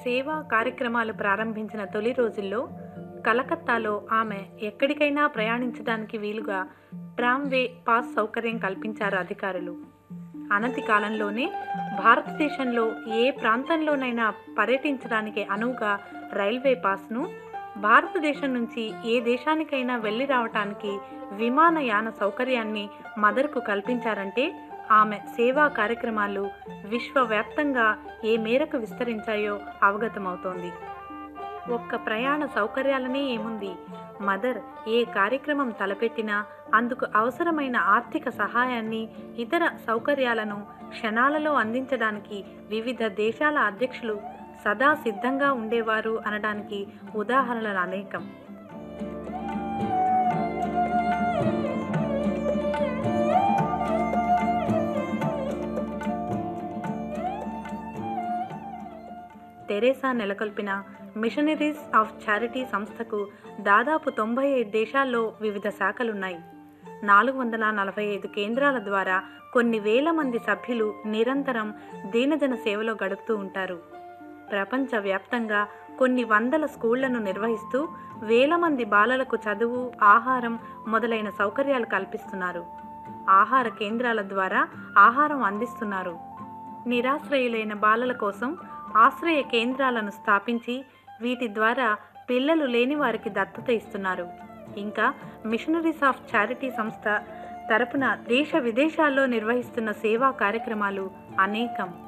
సేవా కార్యక్రమాలు ప్రారంభించిన తొలి రోజుల్లో కలకత్తాలో ఆమె ఎక్కడికైనా ప్రయాణించడానికి వీలుగా ట్రామ్వే పాస్ సౌకర్యం కల్పించారు అధికారులు అనతి కాలంలోనే భారతదేశంలో ఏ ప్రాంతంలోనైనా పర్యటించడానికి అనువుగా రైల్వే పాస్ను భారతదేశం నుంచి ఏ దేశానికైనా వెళ్ళి రావటానికి విమానయాన సౌకర్యాన్ని మదర్కు కల్పించారంటే ఆమె సేవా కార్యక్రమాలు విశ్వవ్యాప్తంగా ఏ మేరకు విస్తరించాయో అవగతమవుతోంది ఒక్క ప్రయాణ సౌకర్యాలనే ఏముంది మదర్ ఏ కార్యక్రమం తలపెట్టినా అందుకు అవసరమైన ఆర్థిక సహాయాన్ని ఇతర సౌకర్యాలను క్షణాలలో అందించడానికి వివిధ దేశాల అధ్యక్షులు సదా సిద్ధంగా ఉండేవారు అనడానికి ఉదాహరణలు అనేకం తెరేసా నెలకొల్పిన మిషనరీస్ ఆఫ్ చారిటీ సంస్థకు దాదాపు తొంభై ఐదు దేశాల్లో వివిధ శాఖలున్నాయి నాలుగు వందల నలభై ఐదు కేంద్రాల ద్వారా కొన్ని వేల మంది సభ్యులు నిరంతరం దీనజన సేవలో గడుపుతూ ఉంటారు ప్రపంచవ్యాప్తంగా కొన్ని వందల స్కూళ్లను నిర్వహిస్తూ వేల మంది బాలలకు చదువు ఆహారం మొదలైన సౌకర్యాలు కల్పిస్తున్నారు ఆహార కేంద్రాల ద్వారా ఆహారం అందిస్తున్నారు నిరాశ్రయులైన బాలల కోసం ఆశ్రయ కేంద్రాలను స్థాపించి వీటి ద్వారా పిల్లలు లేని వారికి దత్తత ఇస్తున్నారు ఇంకా మిషనరీస్ ఆఫ్ చారిటీ సంస్థ తరపున దేశ విదేశాల్లో నిర్వహిస్తున్న సేవా కార్యక్రమాలు అనేకం